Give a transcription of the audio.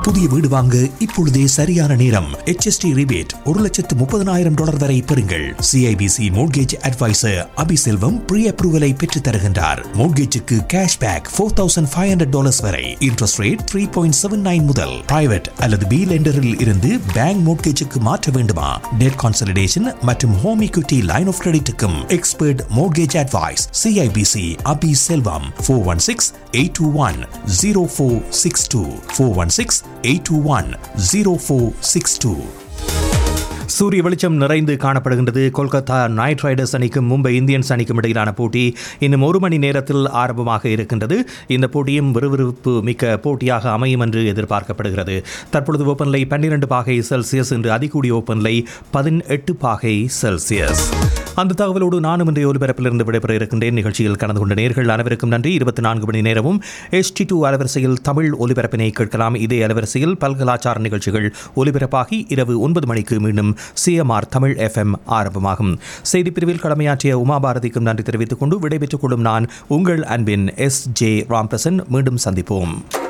புதிய வீடு வாங்க இப்பொழுதே சரியான நேரம் HST ரிபேட் ஒரு லட்சத்து முப்பதனாயிரம் டாலர் வரை பெறுங்கள் CIBC mortgage adviser Abiselvam pre அப்ரூவலை பெற்றுத் தருகின்றார் மோட்கேஜுக்கு cash back four thousand five hundred dollars வரை interest rate three point seven nine முதல் பிரைவேட் அல்லது பி லெண்டரில் இருந்து பேங்க் மோட்கேஜுக்கு மாற்ற வேண்டுமா டெட் கான்சலிடேஷன் மற்றும் ஹோம் equity லைன் ஆஃப் கிரெடிட்டுக்கும் expert mortgage advice CIBC Abi Selvam four one six eight two one zero four six two four one six eight two one zero four six two சூரிய வெளிச்சம் நிறைந்து காணப்படுகின்றது Kolkata night Riders அணிக்கும் Mumbai Indians அணிக்கும் இடையிலான போட்டி இன்னும் ஒரு மணி நேரத்தில் ஆரம்பமாக இருக்கின்றது இந்த போட்டியும் விறுவிறுப்பு மிக்க போட்டியாக அமையும் என்று எதிர்பார்க்கப்படுகிறது தற்பொழுது வெப்பநிலை பன்னிரண்டு பாகை செல்சியஸ் என்று அதிகூடிய வெப்பநிலை பதினெட்டு பாகை செல்சியஸ் அந்த தகவலோடு நானும் இன்றைய ஒலிபரப்பிலிருந்து விடைபெற இருக்கின்றேன் நிகழ்ச்சியில் கலந்து கொண்ட நேர்கள் அனைவருக்கும் நன்றி இருபத்தி நான்கு மணி நேரமும் எஸ்டி டூ அலைவரிசையில் தமிழ் ஒலிபரப்பினை கேட்கலாம் இதே அலைவரிசையில் பல்கலாச்சார நிகழ்ச்சிகள் ஒலிபரப்பாகி இரவு ஒன்பது மணிக்கு மீண்டும் சிஎம்ஆர் தமிழ் எஃப்எம் ஆரம்பமாகும் செய்திப் பிரிவில் கடமையாற்றிய உமாபாரதிக்கும் நன்றி தெரிவித்துக் கொண்டு விடைபெற்றுக் கொள்ளும் நான் உங்கள் அன்பின் எஸ் ஜே ராம்பிரசன் மீண்டும் சந்திப்போம்